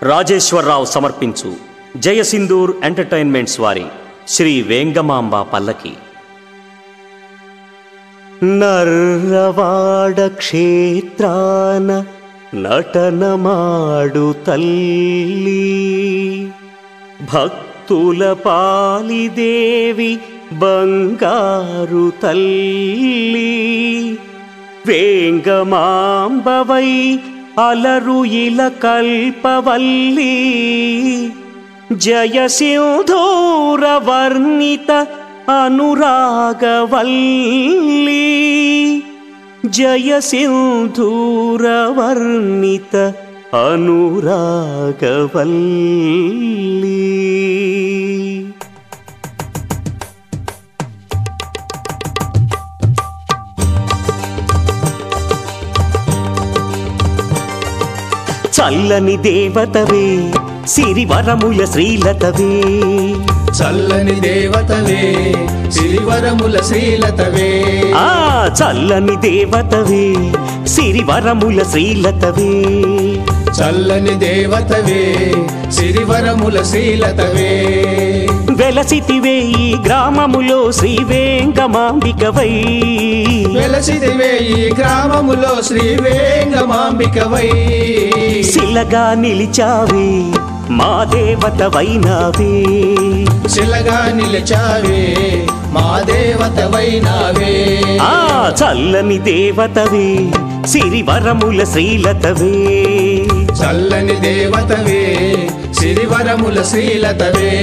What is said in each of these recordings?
రాజేశ్వరరావు సమర్పించు జయసింధూర్ ఎంటర్టైన్మెంట్స్ వారి శ్రీ వేంగమాంబ పల్లకి నర్రవాడ క్షేత్రాన నటనమాడు తల్లి భక్తుల పాలిదేవి బంగారు తల్లి వేంగమాంబవై అలరు ఇల కల్పవల్లి జయ సింధూర వర్ణిత అనురాగవల్లి జయ సింధూర వర్ణిత అనురాగవల్లి చల్లని దేవతవే సిరివరముల శ్రీలతవే చల్లని దేవతవే సిరివరముల శ్రీలతవే ఆ చల్లని దేవతవే సిరివరముల శ్రీలతవే చల్లని దేవతవే సిరివరముల శ్రీలతవే వెలసితివే ఈ గ్రామములో శ్రీ వేంగమాంబికవై వెలసిదివే ఈ గ్రామములో శ్రీ వేంగమాంబికవై శిలగా నిలిచావే మా దేవతవైనావే శిలగా నిలిచావే మా దేవతవైనావే ఆ చల్లని దేవతవే సిరివరముల శ్రీలతవే చల్లని దేవతవే సిరివరముల శ్రీలతవే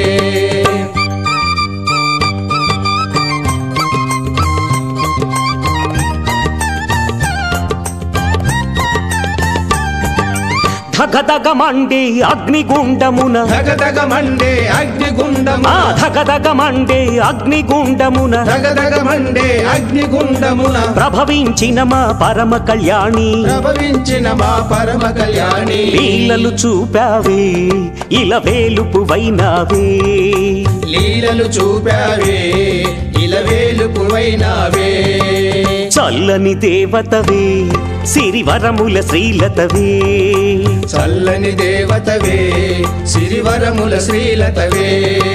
ధగధగమండే అగ్నిగుండమున ధగధగ మండే అగ్నిగుండము ఆ ధగధగమండే అగ్నిగుండమున ధగధగ మండే అగ్నిగుండమున ప్రభవించిన మా పరమ కళ్యాణి ప్రభవించిన మా పరమ కళ్యాణి లీలలు చూపావే ఇల వేలుపు వైనావే లీలలు చూపావే ఇలవేలుపువైనావే చల్లని దేవతవే సిరివరముల శ్రీలతవే చల్లని దేవతవే సిరివరముల శ్రీలతవే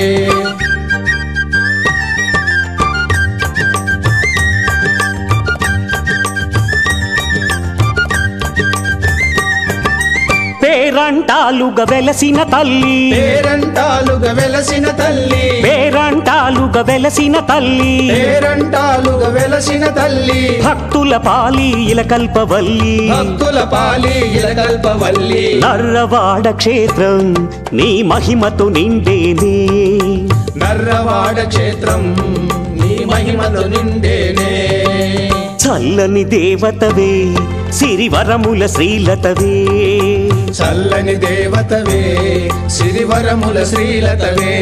పేరంటాలుగా వెలసిన తల్లి పేరంటాలుగా వెలసిన తల్లి పేరంటాలుగా వెలసిన తల్లి పేరంటాలుగా వెలసిన తల్లి భక్తుల పాలి ఇలకల్పవల్లి భక్తుల పాలి ఇలకల్పవల్లి నర్రవాడ క్షేత్రం నీ మహిమతో నిండేనే నర్రవాడ క్షేత్రం నీ మహిమతో నిండేనే చల్లని దేవతవే సిరివరముల శ్రీలతవే చల్లని దేవతవే సిరివరముల శ్రీలతవే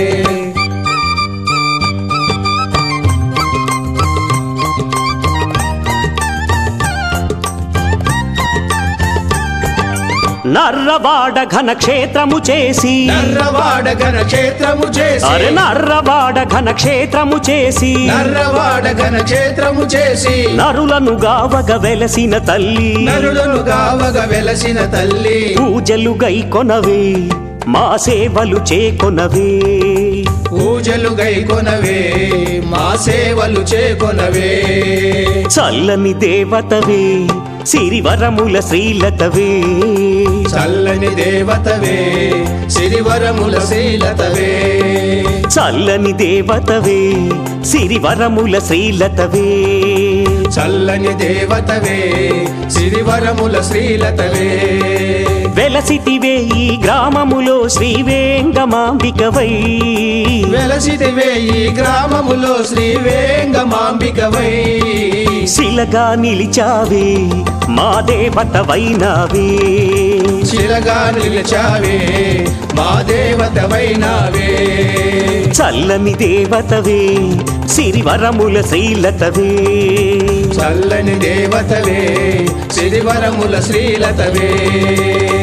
నర్రవాడ ఘన క్షేత్రము చేసి నర్రవాడ ఘన క్షేత్రము చేసి అరే నర్రవాడ ఘన క్షేత్రము చేసి నర్రవాడ ఘన క్షేత్రము చేసి నరులను గావగ వెలసిన తల్లి నరులను గావగ వెలసిన తల్లి పూజలు గైకొనవే మా సేవలు చేకొనవే పూజలు గైకొనవే మా సేవలు చేకొనవే చల్లని దేవతవే సిరివరముల శ్రీలతవే చల్లని దేవతవే సిరివరముల శ్రీలతవే చల్లని దేవతవే సిరివరముల శ్రీలతవే చల్లని దేవతవే సిరివరముల శ్రీలతవే వెలసితివే ఈ గ్రామములో శ్రీ వేంగమాంబికవై వెలసిదివే ఈ గ్రామములో శ్రీ వేంగమాంబికవై శిలగా నిలిచావే మా దేవతవైనావే శిలగా నిలిచావే మా దేవతవైనావే చల్లని దేవతవే సిరివరముల శ్రీలతవే చల్లని దేవతవే సిరివరముల శ్రీలతవే